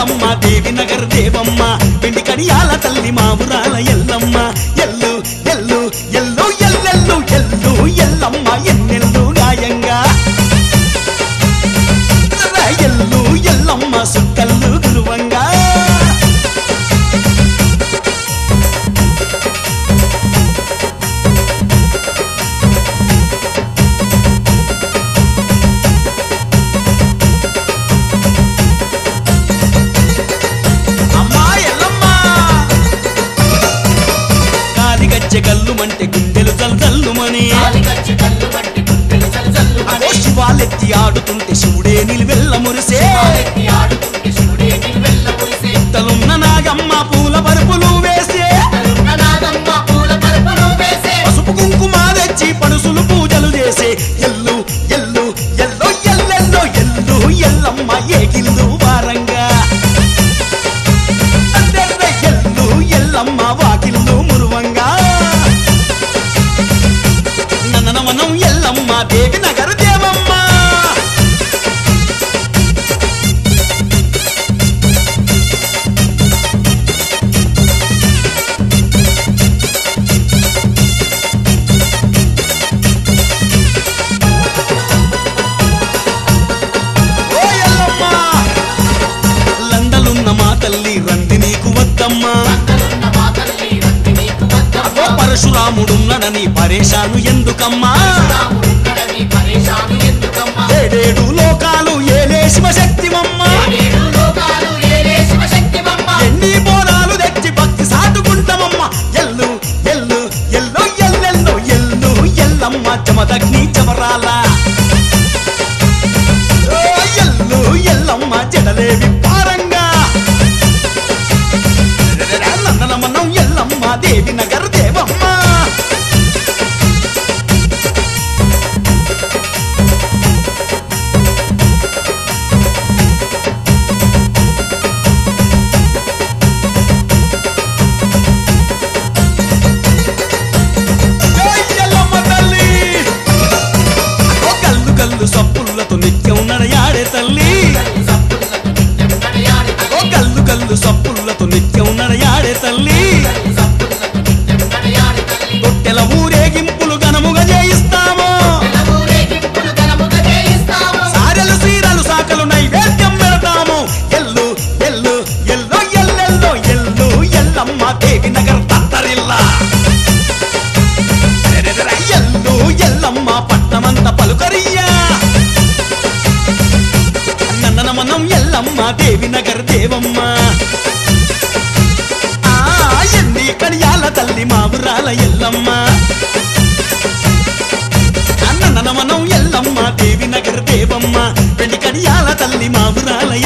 ఎల్లమ్మ దేవి నగర్ దేవమ్మ వెండి కడియాల తల్లి మా ఊరాల ఎల్లమ్మ ఎల్లు ఎల్లు ఎల్లు ఎల్లెల్లు ఎల్లు ఎల్లమ్మ ఎన్నెల్లు గాయంగా ఎల్లు ఎల్లమ్మ సుక్కల్లు గురువంగా అమ్మా ఎల్లమ్మ కాలిగచ్చే గల్లు మంటే గుండెలు జల్జల్లుమని కాలిగచ్చి కళ్ళు పట్టి గుండెలు చల్చల్లు అగో శివాలెత్తి ఆడుతుంటే శివుడే నిలువెల్ల మురిసే ఎత్తి ఆడుతుంటే శివుడే నిలువెల్ల మురిసే తలున్న నాగమ్మ పూల పరుపులు వేసే తలున్న నాగమ్మ పూల పరుపులు వేసే పసుపు కుంకుమ తెచ్చి పడుసులు పూజలు చేసే ఎల్లు ఎల్లు ఎల్లో ఎల్లెల్లో ఎల్లు ఎల్లమ్మ ఏగిల్లు వారంగా అద్దెర్రె ఎల్లు ఎల్లమ్మ వాకిల్లు మురువంగా నన్ననమనం ఎల్లమ్మ దేవి నగర దేవమ్మ ఓ ఎల్లమ్మ లండలున్న మా తల్లి రంది నీకు వద్దమ్మా అందరున్న మా తల్లి రంది నీకు అగో వద్దమ్మ పరశురాముడున్నడని పరేషాను ఎందుకమ్మా రాముడున్నడని పరేషాను ఎందుకమ్మా ఏడేడు లోకాలు ఏలే శివశక్తివమ్మ ఏడేడు లోకాలు ఏలే శివశక్తివమ్మ ఎన్ని బోనాలు తెచ్చి భక్తి సాటుకుంటామమ్మ ఎల్లు ఎల్లు ఎల్లో ఎల్లెల్లో ఎల్లు ఎల్లమ్మ చమదగ్ని చమరాల ఓ ఎల్లు ఎల్లమ్మ జడలేవి పారంగా నందనమనం ఎల్లమ్మ దేవి నగర్ దేవమ్మ జై ఎల్లమ్మ తల్లి ఓ గల్లు గల్లు సప్పులతో నిత్యం నడయాడే తల్లి సప్పులతో నిత్యం నడయాడి ఓ గల్లు గల్లు సప్పులతో నిత్యం నడయాడే తల్లి సప్పులతో నిత్యం నడయాడి తల్లి తొట్టెల ఊరేగింపులు ఘనముగా చేయిస్తాము ఊరేగింపులు ఘనముగా చేయిస్తాము సారెలు సీరలు సాకలు నైవేద్యం పెడతాము ఎల్లు ఎల్లు ఎల్లో ఎల్లెల్లో ఎల్లు ఎల్లమ్మ దేవి నగర్ తత్తరిల్లా రెరెరెర ఎల్లు ఎల్లమ్మ పట్నమంత పలుకరియా నందనమనం ఎల్లమ్మ దేవి నగర్ దేవమ్మ ఆ ఎన్ని కడియాల తల్లి మా ఊరాల ఎల్లమ్మ అన్ననమనం ఎల్లమ్మ దేవి నగర్ దేవమ్మ వెండి కడియాల తల్లి మా ఊరాల